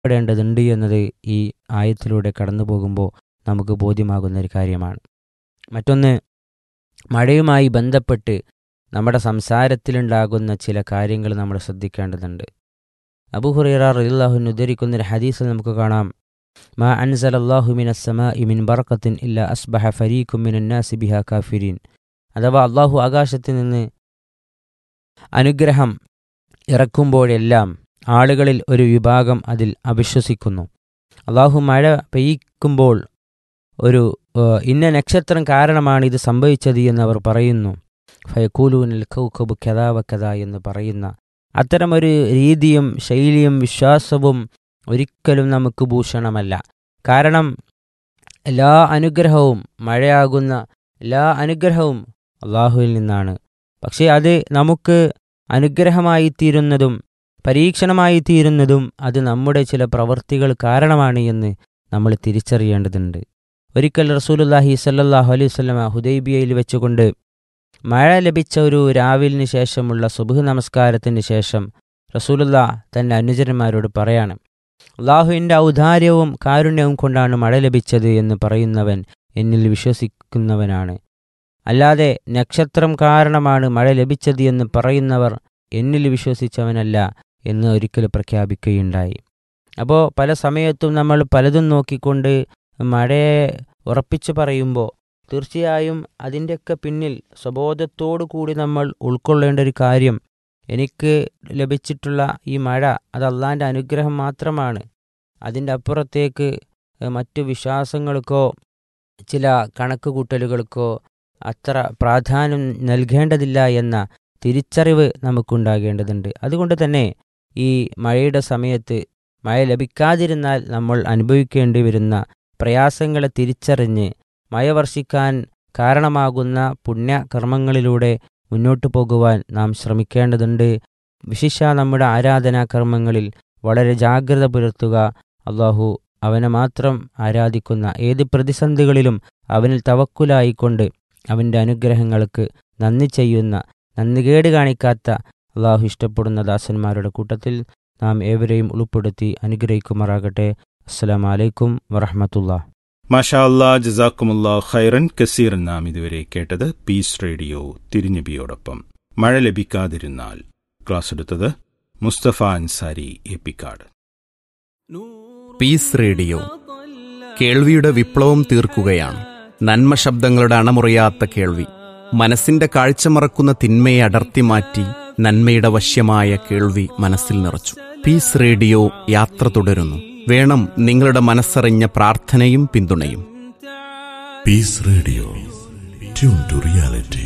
ഭയപ്പെടേണ്ടതുണ്ട് എന്നത് ഈ ആയത്തിലൂടെ കടന്നു പോകുമ്പോൾ നമുക്ക് ബോധ്യമാകുന്ന ഒരു കാര്യമാണ് മറ്റൊന്ന് മഴയുമായി ബന്ധപ്പെട്ട് നമ്മുടെ സംസാരത്തിലുണ്ടാകുന്ന ചില കാര്യങ്ങൾ നമ്മൾ ശ്രദ്ധിക്കേണ്ടതുണ്ട് അബുഹുറൈറ റളിയല്ലാഹു ഉദ്ധരിക്കുന്ന ഒരു ഹദീസിൽ നമുക്ക് കാണാം മാ അൻസൽ അള്ളാഹു മിൻ അസ്സമാ ഇമിൻ ബർക്കത്തിൻ ഇല്ല അസ്ബഹ ഫരീഖും മിൻ അന്നാസി ബിഹ കാഫിരീൻ അഥവാ അള്ളാഹു ആകാശത്ത് നിന്ന് അനുഗ്രഹം ഇറക്കുമ്പോഴെല്ലാം ആളുകളിൽ ഒരു വിഭാഗം അതിൽ അവിശ്വസിക്കുന്നു അള്ളാഹു മഴ പെയ്യിക്കുമ്പോൾ ഒരു ഏഹ്, ഇന്ന നക്ഷത്രം കാരണമാണ് ഇത് സംഭവിച്ചത് എന്ന് അവർ പറയുന്നു ഫയക്കൂലൂനിൽ കൗക്കബ് കഥാവ കഥ എന്ന് പറയുന്ന അത്തരമൊരു രീതിയും ശൈലിയും വിശ്വാസവും ഒരിക്കലും നമുക്ക് ഭൂഷണമല്ല കാരണം എല്ലാ അനുഗ്രഹവും മഴയാകുന്ന എല്ലാ അനുഗ്രഹവും അള്ളാഹുവിൽ നിന്നാണ് പക്ഷേ അത് നമുക്ക് അനുഗ്രഹമായി തീരുന്നതും പരീക്ഷണമായി തീരുന്നതും അത് നമ്മുടെ ചില പ്രവൃത്തികൾ കാരണമാണ് എന്ന് നമ്മൾ തിരിച്ചറിയേണ്ടതുണ്ട് ഒരിക്കൽ റസൂലുല്ലാഹി സല്ലല്ലാഹു അലൈഹി വസല്ലമ ഹുദൈബിയയിൽ വെച്ചുകൊണ്ട് മഴ ലഭിച്ച ഒരു രാവിലിന് ശേഷമുള്ള സുബഹ് നമസ്കാരത്തിന് ശേഷം റസൂലുള്ള തൻ്റെ അനുചരന്മാരോട് പറയാണ് അള്ളാഹുവിൻ്റെ ഔദാര്യവും കാരുണ്യവും കൊണ്ടാണ് മഴ ലഭിച്ചത് എന്ന് പറയുന്നവൻ എന്നിൽ വിശ്വസിക്കുന്നവനാണ് അല്ലാതെ നക്ഷത്രം കാരണമാണ് മഴ ലഭിച്ചത് എന്ന് പറയുന്നവർ എന്നിൽ വിശ്വസിച്ചവനല്ല എന്ന് ഒരിക്കൽ പ്രഖ്യാപിക്കുകയുണ്ടായി അപ്പോൾ പല സമയത്തും നമ്മൾ പലതും നോക്കിക്കൊണ്ട് മഴയെ ഉറപ്പിച്ചു പറയുമ്പോൾ തീർച്ചയായും അതിൻ്റെയൊക്കെ പിന്നിൽ സ്വബോധത്തോടു കൂടി നമ്മൾ ഉൾക്കൊള്ളേണ്ട ഒരു കാര്യം എനിക്ക് ലഭിച്ചിട്ടുള്ള ഈ മഴ അത് അള്ളാൻ്റെ അനുഗ്രഹം മാത്രമാണ് അതിൻ്റെ അപ്പുറത്തേക്ക് ഏഹ്, മറ്റു വിശ്വാസങ്ങൾക്കോ ചില കണക്ക് കൂട്ടലുകൾക്കോ അത്ര പ്രാധാന്യം നൽകേണ്ടതില്ല എന്ന തിരിച്ചറിവ് നമുക്കുണ്ടാകേണ്ടതുണ്ട് അതുകൊണ്ട് തന്നെ ഈ മഴയുടെ സമയത്ത് മഴ ലഭിക്കാതിരുന്നാൽ നമ്മൾ അനുഭവിക്കേണ്ടി വരുന്ന പ്രയാസങ്ങളെ തിരിച്ചറിഞ്ഞ് മഴ വർഷിക്കാൻ കാരണമാകുന്ന പുണ്യകർമ്മങ്ങളിലൂടെ മുന്നോട്ടു പോകുവാൻ നാം ശ്രമിക്കേണ്ടതുണ്ട് വിശിഷ നമ്മുടെ ആരാധനാകർമ്മങ്ങളിൽ വളരെ ജാഗ്രത പുലർത്തുക അള്ളാഹു അവനെ മാത്രം ആരാധിക്കുന്ന ഏത് പ്രതിസന്ധികളിലും അവനിൽ തവക്കുലായിക്കൊണ്ട് അവൻ്റെ അനുഗ്രഹങ്ങൾക്ക് നന്ദി ചെയ്യുന്ന നന്ദികേട് കാണിക്കാത്ത അള്ളാഹു ഇഷ്ടപ്പെടുന്ന ദാസന്മാരുടെ കൂട്ടത്തിൽ നാം ഏവരെയും ഉൾപ്പെടുത്തി അനുഗ്രഹിക്കുമാറാകട്ടെ അസ്സലാമു അലൈക്കും വറഹമത്തുള്ള മാഷാ അല്ലാ ജസാക്കുമുല്ലാ ഖൈറൻ കസീറൻ നാം ഇതുവരെ കേട്ടത് പീസ് റേഡിയോ തിരിഞ്ഞുബിയോടൊപ്പം മഴ ലഭിക്കാതിരുന്നാൽ ക്ലാസ് എടുത്തത് മുസ്തഫ അൻസാരി എപ്പിക്കാട് പീസ് റേഡിയോ കേൾവിയുടെ വിപ്ലവം തീർക്കുകയാണ് നന്മ ശബ്ദങ്ങളുടെ അണമുറിയാത്ത കേൾവി മനസ്സിന്റെ കാഴ്ച മറക്കുന്ന തിന്മയെ അടർത്തി മാറ്റി നന്മയുടെ വശ്യമായ കേൾവി മനസ്സിൽ നിറച്ചു പീസ് റേഡിയോ യാത്ര തുടരുന്നു വേണം നിങ്ങളുടെ മനസ്സറിഞ്ഞ പ്രാർത്ഥനയും പിന്തുണയും Peace Radio. Tune to reality.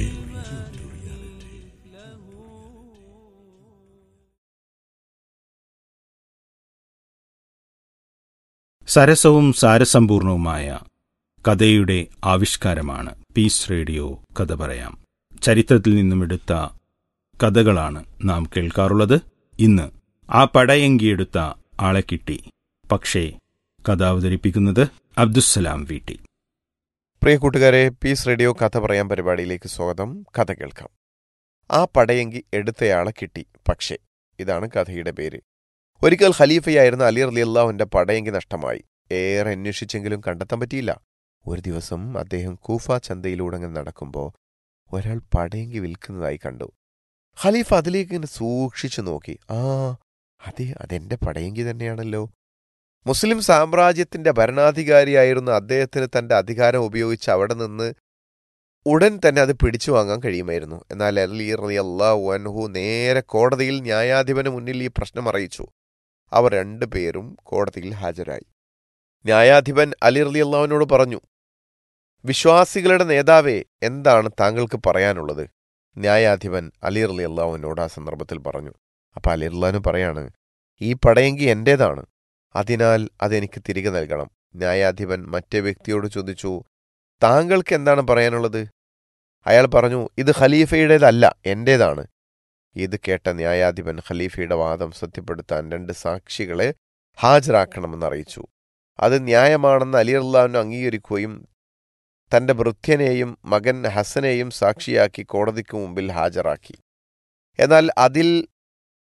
സരസവും സാരസമ്പൂർണവുമായ കഥയുടെ ആവിഷ്കാരമാണ് പീസ് റേഡിയോ കഥ പറയാം ചരിത്രത്തിൽ നിന്നും എടുത്ത കഥകളാണ് നാം കേൾക്കാറുള്ളത് ഇന്ന് ആ പടയങ്കിയെടുത്ത ആളെ കിട്ടി പക്ഷേ കഥ അവതരിപ്പിക്കുന്നത് അബ്ദുസ്സലാം വീട്ടി പ്രിയ കൂട്ടുകാരെ പീസ് റേഡിയോ കഥ പറയാൻ പരിപാടിയിലേക്ക് സ്വാഗതം കഥ കേൾക്കാം ആ പടയെങ്കി എടുത്തയാളെ കിട്ടി പക്ഷേ ഇതാണ് കഥയുടെ പേര് ഒരിക്കൽ ഖലീഫയായിരുന്ന അലി അലി അള്ളാഹുവിന്റെ പടയെങ്കി നഷ്ടമായി ഏറെ അന്വേഷിച്ചെങ്കിലും കണ്ടെത്താൻ പറ്റിയില്ല ഒരു ദിവസം അദ്ദേഹം കൂഫ ചന്തയിലൂടെ അങ്ങനെ നടക്കുമ്പോൾ ഒരാൾ പടയെങ്കി വിൽക്കുന്നതായി കണ്ടു ഖലീഫ അതിലേക്ക് ഇങ്ങനെ സൂക്ഷിച്ചു നോക്കി ആ അതെ അതെന്റെ പടയെങ്കി തന്നെയാണല്ലോ മുസ്ലിം സാമ്രാജ്യത്തിന്റെ ഭരണാധികാരിയായിരുന്ന അദ്ദേഹത്തിന് തന്റെ അധികാരം ഉപയോഗിച്ച് അവിടെ നിന്ന് ഉടൻ തന്നെ അത് പിടിച്ചു വാങ്ങാൻ കഴിയുമായിരുന്നു എന്നാൽ അലി റളിയല്ലാഹു അൻഹു നേരെ കോടതിയിൽ ന്യായാധിപന് മുന്നിൽ ഈ പ്രശ്നം അറിയിച്ചു അവർ രണ്ടുപേരും കോടതിയിൽ ഹാജരായി ന്യായാധിപൻ അലി റളിയല്ലാഹുവിനോട് പറഞ്ഞു വിശ്വാസികളുടെ നേതാവേ എന്താണ് താങ്കൾക്ക് പറയാനുള്ളത് ന്യായാധിപൻ അലി റളിയല്ലാഹുവിനോട് ആ സന്ദർഭത്തിൽ പറഞ്ഞു അപ്പൊ അലി റളിയല്ലാഹു പറയാണ് ഈ പടയെങ്കി എന്റേതാണ് അതിനാൽ അതെനിക്ക് തിരികെ നൽകണം ന്യായാധിപൻ മറ്റേ വ്യക്തിയോട് ചോദിച്ചു താങ്കൾക്ക് എന്താണ് പറയാനുള്ളത് അയാൾ പറഞ്ഞു ഇത് ഖലീഫയുടേതല്ല എന്റേതാണ് ഇത് കേട്ട ന്യായാധിപൻ ഖലീഫയുടെ വാദം സത്യപ്പെടുത്താൻ രണ്ട് സാക്ഷികളെ ഹാജരാക്കണമെന്ന് അറിയിച്ചു അത് ന്യായമാണെന്ന് അലി അള്ളാഹുവിന് അംഗീകരിക്കുകയും തന്റെ ഭൃത്യനെയും മകൻ ഹസനെയും സാക്ഷിയാക്കി കോടതിക്ക് മുമ്പിൽ ഹാജരാക്കി എന്നാൽ അതിൽ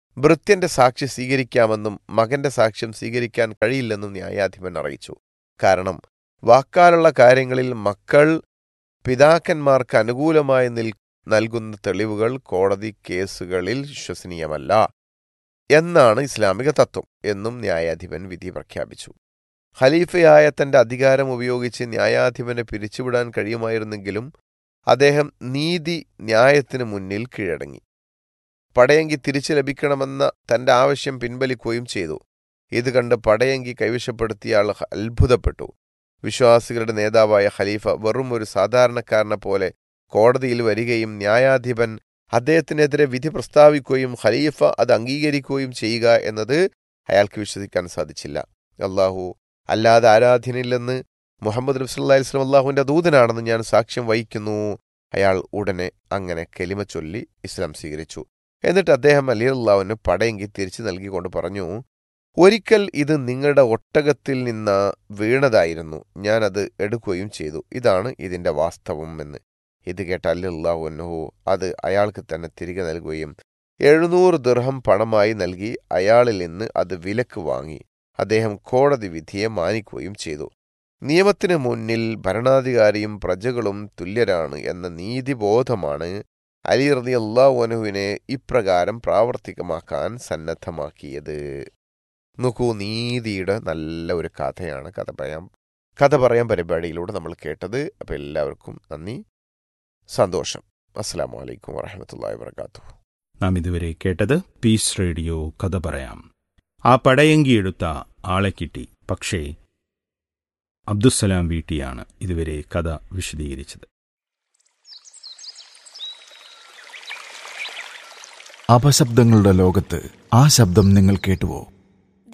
ഭൃത്യന്റെ സാക്ഷി സ്വീകരിക്കാമെന്നും മകന്റെ സാക്ഷ്യം സ്വീകരിക്കാൻ കഴിയില്ലെന്നും ന്യായാധിപൻ അറിയിച്ചു കാരണം വാക്കാലുള്ള കാര്യങ്ങളിൽ മക്കൾ പിതാക്കന്മാർക്ക് അനുകൂലമായി നിൽ നൽകുന്ന തെളിവുകൾ കോടതി കേസുകളിൽ വിശ്വസനീയമല്ല എന്നാണ് ഇസ്ലാമിക തത്വം എന്നും ന്യായാധിപൻ വിധി പ്രഖ്യാപിച്ചു ഖലീഫയായ തന്റെ അധികാരം ഉപയോഗിച്ച് ന്യായാധിപനെ പിരിച്ചുവിടാൻ കഴിയുമായിരുന്നെങ്കിലും അദ്ദേഹം നീതി ന്യായത്തിന് മുന്നിൽ കീഴടങ്ങി പടയങ്കി തിരിച്ചു ലഭിക്കണമെന്ന തന്റെ ആവശ്യം പിൻവലിക്കുകയും ചെയ്തു ഇത് കണ്ട് പടയങ്കി കൈവശപ്പെടുത്തിയ ആൾ അത്ഭുതപ്പെട്ടു വിശ്വാസികളുടെ നേതാവായ ഖലീഫ വെറും ഒരു സാധാരണക്കാരനെ പോലെ കോടതിയിൽ വരികയും ന്യായാധിപൻ അദ്ദേഹത്തിനെതിരെ വിധി പ്രസ്താവിക്കുകയും ഖലീഫ അത് അംഗീകരിക്കുകയും ചെയ്യുക എന്നത് അയാൾക്ക് വിശ്വസിക്കാൻ സാധിച്ചില്ല അള്ളാഹു അല്ലാതെ ആരാധ്യനില്ലെന്ന് മുഹമ്മദ് നബി സല്ലല്ലാഹു അലൈഹി വസല്ലം അള്ളാഹുവിന്റെ ദൂതനാണെന്ന് ഞാൻ സാക്ഷ്യം വഹിക്കുന്നു അയാൾ ഉടനെ അങ്ങനെ കെലിമ ചൊല്ലി ഇസ്ലാം സ്വീകരിച്ചു എന്നിട്ട് അദ്ദേഹം അലി അള്ളാഹുവിന് പടയെങ്കി തിരിച്ചു നൽകിക്കൊണ്ട് പറഞ്ഞു ഒരിക്കൽ ഇത് നിങ്ങളുടെ ഒട്ടകത്തിൽ നിന്ന് വീണതായിരുന്നു ഞാനത് എടുക്കുകയും ചെയ്തു ഇതാണ് ഇതിന്റെ വാസ്തവം എന്ന് ഇത് കേട്ട അലി അള്ളാഹുനഹു അത് അയാൾക്ക് തന്നെ തിരികെ നൽകുകയും എഴുന്നൂറ് ദൃഹം പണമായി നൽകി അയാളിൽ നിന്ന് അത് വിലക്ക് വാങ്ങി അദ്ദേഹം കോടതി വിധിയെ മാനിക്കുകയും ചെയ്തു നിയമത്തിന് മുന്നിൽ ഭരണാധികാരിയും പ്രജകളും തുല്യരാണ് എന്ന നീതിബോധമാണ് അലി റതി അള്ളാഹുനുവിനെ ഇപ്രകാരം പ്രാവർത്തികമാക്കാൻ സന്നദ്ധമാക്കിയത് നോക്കൂ നീതിയുടെ നല്ല ഒരു കഥയാണ് കഥ പറയാം കഥ പറയാൻ പരിപാടിയിലൂടെ നമ്മൾ കേട്ടത് അപ്പം എല്ലാവർക്കും നന്ദി സന്തോഷം അസ്സാം വലൈക്കും വാഹമത്തല്ലാ വാത്തു നാം ഇതുവരെ കേട്ടത് പീസ് റേഡിയോ കഥ പറയാം ആ പടയങ്കിയെടുത്ത ആളെ കിട്ടി പക്ഷേ അബ്ദുസ്സലാം വീട്ടിയാണ് ഇതുവരെ കഥ വിശദീകരിച്ചത് അപശബ്ദങ്ങളുടെ ലോകത്ത് ആ ശബ്ദം നിങ്ങൾ കേട്ടുവോ